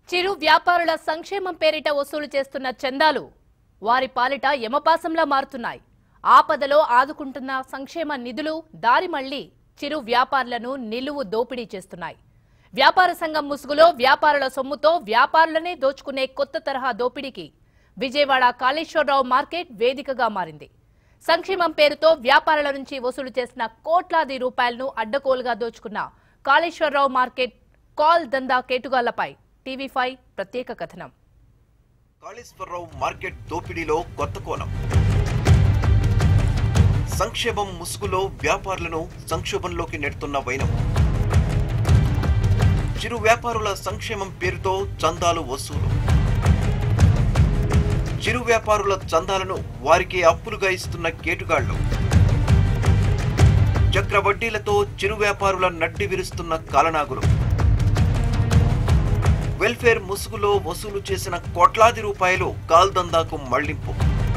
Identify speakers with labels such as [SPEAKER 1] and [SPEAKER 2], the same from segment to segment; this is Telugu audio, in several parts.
[SPEAKER 1] చిరు వ్యాపారుల సంక్షేమం పేరిట వసూలు చేస్తున్న చందాలు వారి పాలిట యమపాసంలా మారుతున్నాయి ఆపదలో ఆదుకుంటున్న సంక్షేమ నిధులు దారి మళ్లీ చిరు వ్యాపారులను నిలువు దోపిడీ చేస్తున్నాయి వ్యాపార సంఘం ముసుగులో వ్యాపారుల సొమ్ముతో వ్యాపారులనే దోచుకునే కొత్త తరహా దోపిడీకి విజయవాడ కాళేశ్వరరావు మార్కెట్ వేదికగా మారింది సంక్షేమం పేరుతో వ్యాపారుల నుంచి వసూలు చేసిన కోట్లాది రూపాయలను అడ్డకోలుగా దోచుకున్న కాళేశ్వరరావు మార్కెట్ కాల్ దందా కేటుగాళ్లపై టీవీ ఫైవ్ ప్రత్యేక కథనం
[SPEAKER 2] కాళేశ్వరరావు మార్కెట్ దోపిడీలో కొత్త కోణం సంక్షేమం ముసుగులో వ్యాపారులను సంక్షోభంలోకి నెడుతున్న వైనం చిరు వ్యాపారుల సంక్షేమం పేరుతో చందాలు వసూలు చిరు వ్యాపారుల చందాలను వారికి అప్పులుగా ఇస్తున్న కేటుగాళ్లు చక్ర వడ్డీలతో చిరు వ్యాపారుల నడ్డి విరుస్తున్న కాలనాగులు వెల్ఫేర్ ముసుగులో వసూలు చేసిన కోట్లాది రూపాయలు కాల్దందాకు మళ్లింపు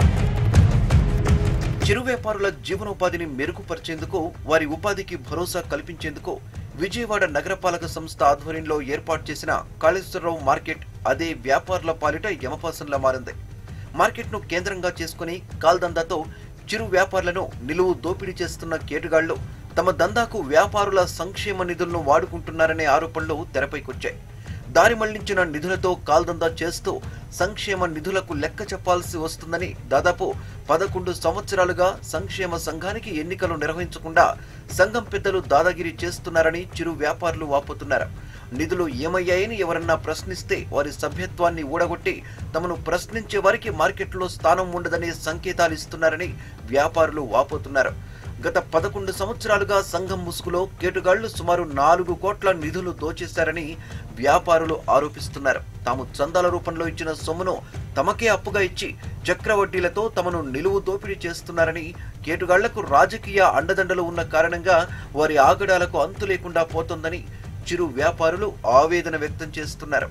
[SPEAKER 2] చిరు వ్యాపారుల జీవనోపాధిని మెరుగుపరిచేందుకు వారి ఉపాధికి భరోసా కల్పించేందుకు విజయవాడ నగరపాలక సంస్థ ఆధ్వర్యంలో ఏర్పాటు చేసిన కాళేశ్వరరావు మార్కెట్ అదే వ్యాపారుల పాలిట యమపాసంలా మారింది మార్కెట్ను కేంద్రంగా చేసుకుని కాల్దందాతో చిరు వ్యాపారులను నిలువు దోపిడీ చేస్తున్న కేటుగాళ్లు తమ దందాకు వ్యాపారుల సంక్షేమ నిధులను వాడుకుంటున్నారనే ఆరోపణలు తెరపైకొచ్చాయి దారి మళ్లించిన నిధులతో కాల్దందా చేస్తూ సంక్షేమ నిధులకు లెక్క చెప్పాల్సి వస్తుందని దాదాపు పదకొండు సంవత్సరాలుగా సంక్షేమ సంఘానికి ఎన్నికలు నిర్వహించకుండా సంఘం పెద్దలు దాదాగిరి చేస్తున్నారని చిరు వ్యాపారులు వాపోతున్నారు నిధులు ఏమయ్యాయని ఎవరన్నా ప్రశ్నిస్తే వారి సభ్యత్వాన్ని ఊడగొట్టి తమను ప్రశ్నించే వారికి మార్కెట్లో స్థానం ఉండదనే సంకేతాలు ఇస్తున్నారని వ్యాపారులు వాపోతున్నారు గత పదకొండు సంవత్సరాలుగా సంఘం ముసుగులో కేటుగాళ్లు సుమారు నాలుగు కోట్ల నిధులు దోచేశారని వ్యాపారులు ఆరోపిస్తున్నారు తాము చందాల రూపంలో ఇచ్చిన సొమ్మును తమకే అప్పుగా ఇచ్చి చక్రవడ్డీలతో తమను నిలువు దోపిడీ చేస్తున్నారని కేటుగాళ్లకు రాజకీయ అండదండలు ఉన్న కారణంగా వారి ఆగడాలకు అంతు లేకుండా పోతోందని చిరు వ్యాపారులు ఆవేదన వ్యక్తం చేస్తున్నారు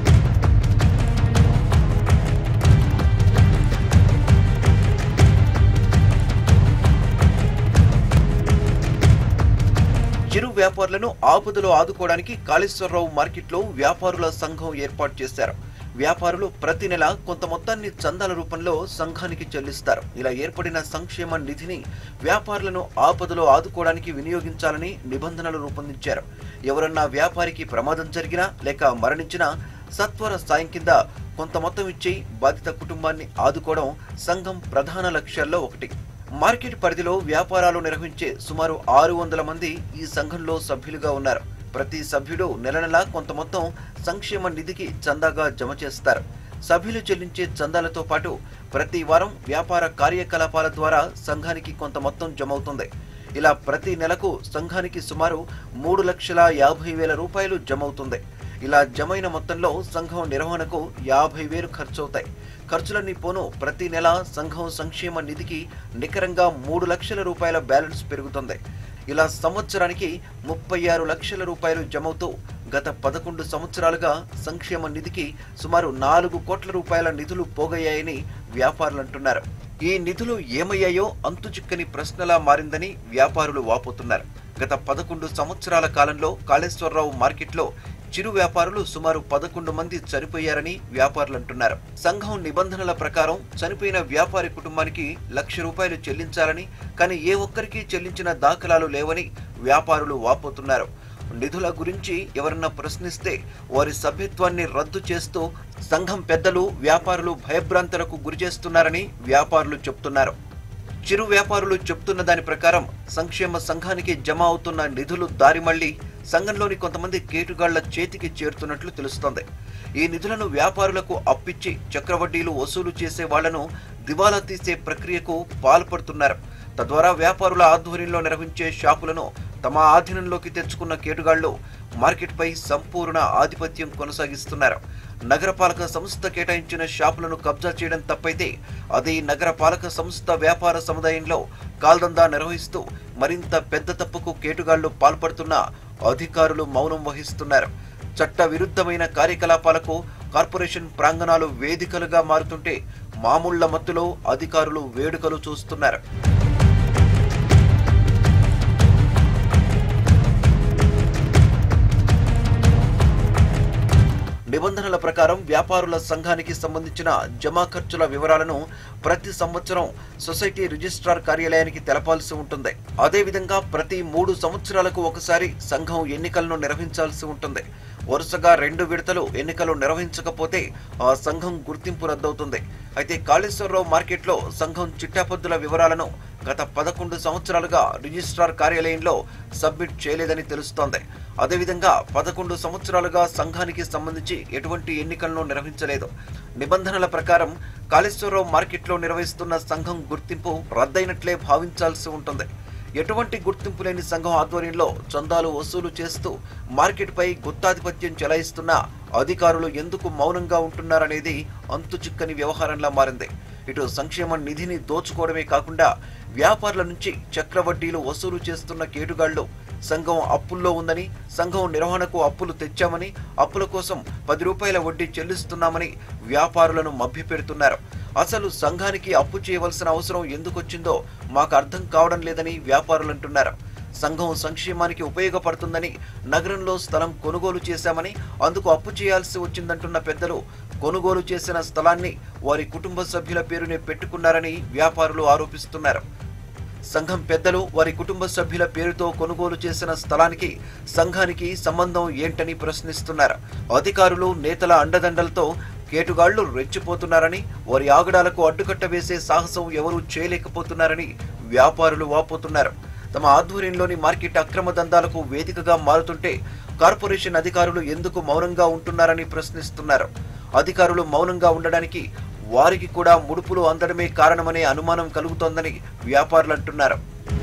[SPEAKER 2] చిరు వ్యాపారులను ఆపదలో ఆదుకోవడానికి కాళేశ్వరరావు మార్కెట్లో వ్యాపారుల సంఘం ఏర్పాటు చేశారు వ్యాపారులు ప్రతి నెల కొంత మొత్తాన్ని చందాల రూపంలో సంఘానికి చెల్లిస్తారు ఇలా ఏర్పడిన సంక్షేమ నిధిని వ్యాపారులను ఆపదలో ఆదుకోవడానికి వినియోగించాలని నిబంధనలు రూపొందించారు ఎవరన్నా వ్యాపారికి ప్రమాదం జరిగినా లేక మరణించినా సత్వర సాయం కింద కొంత మొత్తం ఇచ్చి బాధిత కుటుంబాన్ని ఆదుకోవడం సంఘం ప్రధాన లక్ష్యాల్లో ఒకటి మార్కెట్ పరిధిలో వ్యాపారాలు నిర్వహించే సుమారు ఆరు వందల మంది ఈ సంఘంలో సభ్యులుగా ఉన్నారు ప్రతి సభ్యుడు నెల నెలా కొంత మొత్తం సంక్షేమ నిధికి చందాగా జమ చేస్తారు సభ్యులు చెల్లించే చందాలతో పాటు ప్రతి వారం వ్యాపార కార్యకలాపాల ద్వారా సంఘానికి కొంత మొత్తం జమవుతుంది ఇలా ప్రతి నెలకు సంఘానికి సుమారు మూడు లక్షల యాభై వేల రూపాయలు జమవుతుంది ఇలా జమైన మొత్తంలో సంఘం నిర్వహణకు యాభై వేలు ఖర్చవుతాయి ఖర్చులన్నీ పోను ప్రతి నెల సంఘం సంక్షేమ నిధికి నికరంగా మూడు లక్షల రూపాయల బ్యాలెన్స్ పెరుగుతుంది ఇలా సంవత్సరానికి ముప్పై ఆరు లక్షల రూపాయలు జమవుతూ గత పదకొండు సంవత్సరాలుగా సంక్షేమ నిధికి సుమారు నాలుగు కోట్ల రూపాయల నిధులు పోగయ్యాయని వ్యాపారులు అంటున్నారు ఈ నిధులు ఏమయ్యాయో అంతుచిక్కని ప్రశ్నలా మారిందని వ్యాపారులు వాపోతున్నారు గత పదకొండు సంవత్సరాల కాలంలో కాళేశ్వరరావు మార్కెట్లో చిరు వ్యాపారులు సుమారు పదకొండు మంది చనిపోయారని వ్యాపారులు అంటున్నారు సంఘం నిబంధనల ప్రకారం చనిపోయిన వ్యాపారి కుటుంబానికి లక్ష రూపాయలు చెల్లించాలని కానీ ఏ ఒక్కరికి చెల్లించిన దాఖలాలు లేవని వ్యాపారులు వాపోతున్నారు నిధుల గురించి ఎవరన్నా ప్రశ్నిస్తే వారి సభ్యత్వాన్ని రద్దు చేస్తూ సంఘం పెద్దలు వ్యాపారులు భయభ్రాంతులకు గురి చేస్తున్నారని వ్యాపారులు చెప్తున్నారు చిరు వ్యాపారులు చెప్తున్న దాని ప్రకారం సంక్షేమ సంఘానికి జమ అవుతున్న నిధులు దారి మళ్లీ సంఘంలోని కొంతమంది కేటుగాళ్ల చేతికి చేరుతున్నట్లు తెలుస్తోంది ఈ నిధులను వ్యాపారులకు అప్పిచ్చి చక్రవడ్డీలు వసూలు చేసే వాళ్లను దివాలా తీసే ప్రక్రియకు పాల్పడుతున్నారు తద్వారా వ్యాపారుల ఆధ్వర్యంలో నిర్వహించే షాపులను తమ ఆధీనంలోకి తెచ్చుకున్న కేటుగాళ్లు మార్కెట్పై సంపూర్ణ ఆధిపత్యం కొనసాగిస్తున్నారు నగరపాలక సంస్థ కేటాయించిన షాపులను కబ్జా చేయడం తప్పైతే అదే నగరపాలక సంస్థ వ్యాపార సముదాయంలో కాల్దందా నిర్వహిస్తూ మరింత పెద్ద తప్పుకు కేటుగాళ్లు పాల్పడుతున్న అధికారులు మౌనం వహిస్తున్నారు చట్ట విరుద్ధమైన కార్యకలాపాలకు కార్పొరేషన్ ప్రాంగణాలు వేదికలుగా మారుతుంటే మామూళ్ల మత్తులో అధికారులు వేడుకలు చూస్తున్నారు నిబంధనల ప్రకారం వ్యాపారుల సంఘానికి సంబంధించిన జమా ఖర్చుల వివరాలను ప్రతి సంవత్సరం సొసైటీ రిజిస్ట్రార్ కార్యాలయానికి తెలపాల్సి ఉంటుంది అదేవిధంగా ప్రతి మూడు సంవత్సరాలకు ఒకసారి సంఘం ఎన్నికలను నిర్వహించాల్సి ఉంటుంది వరుసగా రెండు విడతలు ఎన్నికలు నిర్వహించకపోతే ఆ సంఘం గుర్తింపు రద్దవుతుంది అయితే కాళేశ్వరరావు మార్కెట్లో సంఘం చిట్టాపద్దుల వివరాలను గత పదకొండు సంవత్సరాలుగా రిజిస్ట్రార్ కార్యాలయంలో సబ్మిట్ చేయలేదని తెలుస్తోంది అదేవిధంగా పదకొండు సంవత్సరాలుగా సంఘానికి సంబంధించి ఎటువంటి ఎన్నికలను నిర్వహించలేదు నిబంధనల ప్రకారం కాళేశ్వరరావు మార్కెట్లో నిర్వహిస్తున్న సంఘం గుర్తింపు రద్దయినట్లే భావించాల్సి ఉంటుంది ఎటువంటి గుర్తింపు లేని సంఘం ఆధ్వర్యంలో చందాలు వసూలు చేస్తూ మార్కెట్పై గుత్తాధిపత్యం చెలాయిస్తున్న అధికారులు ఎందుకు మౌనంగా ఉంటున్నారనేది అంతు చిక్కని వ్యవహారంలా మారింది ఇటు సంక్షేమ నిధిని దోచుకోవడమే కాకుండా వ్యాపారుల నుంచి చక్రవడ్డీలు వసూలు చేస్తున్న కేటుగాళ్లు సంఘం అప్పుల్లో ఉందని సంఘం నిర్వహణకు అప్పులు తెచ్చామని అప్పుల కోసం పది రూపాయల వడ్డీ చెల్లిస్తున్నామని వ్యాపారులను మభ్యపెడుతున్నారు అసలు సంఘానికి అప్పు చేయవలసిన అవసరం ఎందుకొచ్చిందో మాకు అర్థం కావడం లేదని వ్యాపారులు అంటున్నారు సంఘం సంక్షేమానికి ఉపయోగపడుతుందని నగరంలో స్థలం కొనుగోలు చేశామని అందుకు అప్పు చేయాల్సి వచ్చిందంటున్న పెద్దలు కొనుగోలు చేసిన స్థలాన్ని వారి కుటుంబ సభ్యుల పేరునే పెట్టుకున్నారని వ్యాపారులు ఆరోపిస్తున్నారు సంఘం పెద్దలు వారి కుటుంబ సభ్యుల పేరుతో కొనుగోలు చేసిన స్థలానికి సంఘానికి సంబంధం ఏంటని ప్రశ్నిస్తున్నారు అధికారులు నేతల అండదండలతో కేటుగాళ్లు రెచ్చిపోతున్నారని వారి ఆగడాలకు అడ్డుకట్ట వేసే సాహసం ఎవరూ చేయలేకపోతున్నారని వ్యాపారులు వాపోతున్నారు తమ ఆధ్వర్యంలోని మార్కెట్ అక్రమ దందాలకు వేదికగా మారుతుంటే కార్పొరేషన్ అధికారులు ఎందుకు మౌనంగా ఉంటున్నారని ప్రశ్నిస్తున్నారు అధికారులు మౌనంగా ఉండడానికి వారికి కూడా ముడుపులు అందడమే కారణమనే అనుమానం కలుగుతోందని వ్యాపారులు అంటున్నారు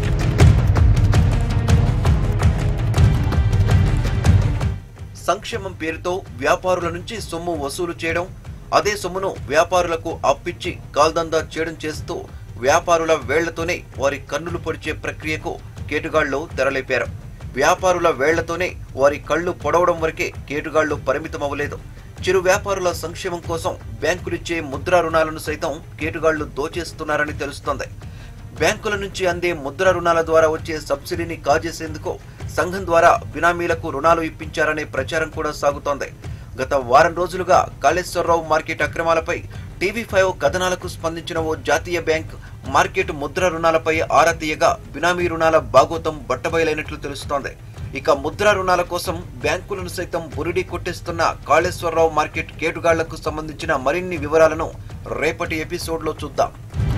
[SPEAKER 2] సంక్షేమం పేరుతో వ్యాపారుల నుంచి సొమ్ము వసూలు చేయడం అదే సొమ్మును వ్యాపారులకు అప్పిచ్చి కాల్దందా చేయడం చేస్తూ వ్యాపారుల వేళ్లతోనే వారి కన్నులు పొడిచే ప్రక్రియకు కేటుగాళ్లు తెరలేపారు వ్యాపారుల వేళ్లతోనే వారి కళ్ళు పొడవడం వరకే కేటుగాళ్లు పరిమితమవ్వలేదు చిరు వ్యాపారుల సంక్షేమం కోసం బ్యాంకులిచ్చే ముద్రా రుణాలను సైతం కేటుగాళ్లు దోచేస్తున్నారని తెలుస్తోంది బ్యాంకుల నుంచి అందే ముద్ర రుణాల ద్వారా వచ్చే సబ్సిడీని కాజేసేందుకు సంఘం ద్వారా బినామీలకు రుణాలు ఇప్పించారనే ప్రచారం కూడా సాగుతోంది గత వారం రోజులుగా కాళేశ్వరరావు మార్కెట్ అక్రమాలపై టీవీ ఫైవ్ కథనాలకు స్పందించిన ఓ జాతీయ బ్యాంక్ మార్కెట్ ముద్ర రుణాలపై ఆరా తీయగా బినామీ రుణాల బాగోతం బట్టబయలైనట్లు తెలుస్తోంది ఇక ముద్ర రుణాల కోసం బ్యాంకులను సైతం బురిడి కొట్టేస్తున్న కాళేశ్వరరావు మార్కెట్ కేటుగాళ్లకు సంబంధించిన మరిన్ని వివరాలను రేపటి ఎపిసోడ్లో చూద్దాం